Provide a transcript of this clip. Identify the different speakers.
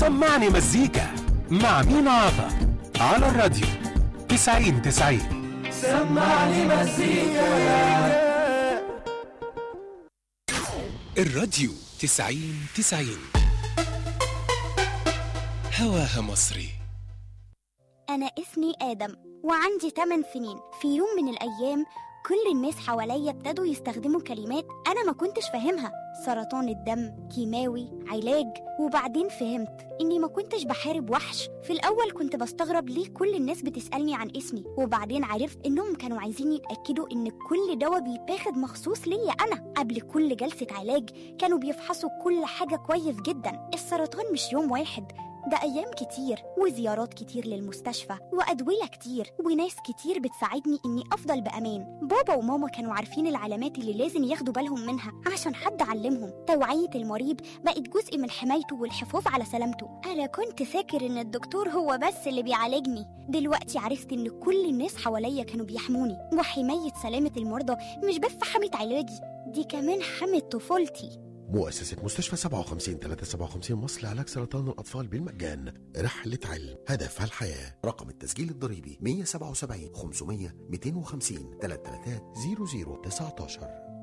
Speaker 1: سمعني مزيكا مع مينا عطا على الراديو 90 90
Speaker 2: سمعني مزيكا
Speaker 1: الراديو 90 90 هواها مصري
Speaker 3: أنا اسمي آدم وعندي 8 سنين في يوم من الأيام كل الناس حواليا ابتدوا يستخدموا كلمات أنا ما كنتش فاهمها سرطان الدم كيماوي علاج وبعدين فهمت إني ما كنتش بحارب وحش في الأول كنت بستغرب ليه كل الناس بتسألني عن اسمي وبعدين عرفت إنهم كانوا عايزين يتأكدوا إن كل دواء بيتاخد مخصوص ليا أنا قبل كل جلسة علاج كانوا بيفحصوا كل حاجة كويس جدا السرطان مش يوم واحد ده أيام كتير وزيارات كتير للمستشفى وأدوية كتير وناس كتير بتساعدني إني أفضل بأمان بابا وماما كانوا عارفين العلامات اللي لازم ياخدوا بالهم منها عشان حد علمهم توعية المريض بقت جزء من حمايته والحفاظ على سلامته أنا كنت فاكر إن الدكتور هو بس اللي بيعالجني دلوقتي عرفت إن كل الناس حواليا كانوا بيحموني وحماية سلامة المرضى مش بس حماية علاجي دي كمان حماية طفولتي
Speaker 4: مؤسسة مستشفى 57 357 مصر لعلاج سرطان الأطفال بالمجان رحلة علم هدفها الحياة رقم التسجيل الضريبي 177 500 250 333 00 19